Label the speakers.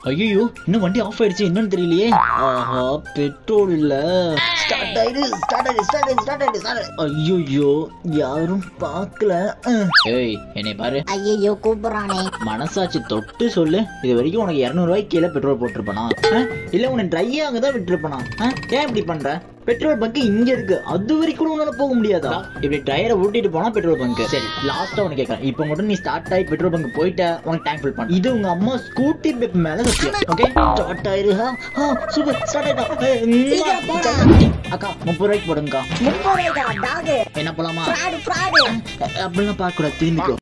Speaker 1: ஐயோ இன்னும் வண்டி ஆஃப் ஆயிடுச்சு என்னன்னு தெரியலையே ஆஹா பெட்ரோல் இல்ல ஸ்டார்ட் ஆயிடு ஸ்டார்ட் ஆயிடு ஸ்டார்ட் ஆயிடு ஸ்டார்ட் ஆயிடு ஸ்டார்ட் ஐயோ யாரும் பார்க்கல அஹ். ஏய் என்னை பாரு
Speaker 2: ஐயோ கூப்பிடுறானே
Speaker 1: மனசாட்சி தொட்டு சொல்லு இது வரைக்கும் உனக்கு இரநூறுவாய்க்கு கீழே பெட்ரோல் போட்டிருப்பனா இல்ல உனக்கு ட்ரை ஆக தான் விட்டுருப்பனா ஏன் இப்படி பண்ற பெட்ரோல் பங்க் இங்க இருக்கு அது வரைக்கும் கூட உன்னால போக முடியாதா இப்படி டயரை ஊட்டிட்டு போனா பெட்ரோல் பங்க் சரி லாஸ்டா உனக்கு கேட்கறேன் இப்போ மட்டும் நீ ஸ்டார்ட் ஆகி பெட்ரோல் பங்க் போயிட்ட உனக்கு டேங்க் ஃபில் பண்ண இது உங்க அம்மா ஸ்கூட்டி பெப் மேல சத்தியம் ஓகே ஸ்டார்ட் ஆயிரு சூப்பர் ஸ்டார்ட் ஆயிட்டா ஏய்,
Speaker 2: சீக்கிரம் போடா.
Speaker 1: அக்கா முப்பது ரூபாய்க்கு போடுங்கக்கா
Speaker 2: முப்பது ரூபாய்க்கா டாகு
Speaker 1: என்ன போலாமா
Speaker 2: ஃப்ராடு ஃப்ராடு
Speaker 1: அப்படிலாம் பார்க்க கூடாது திரும்பிக்கோ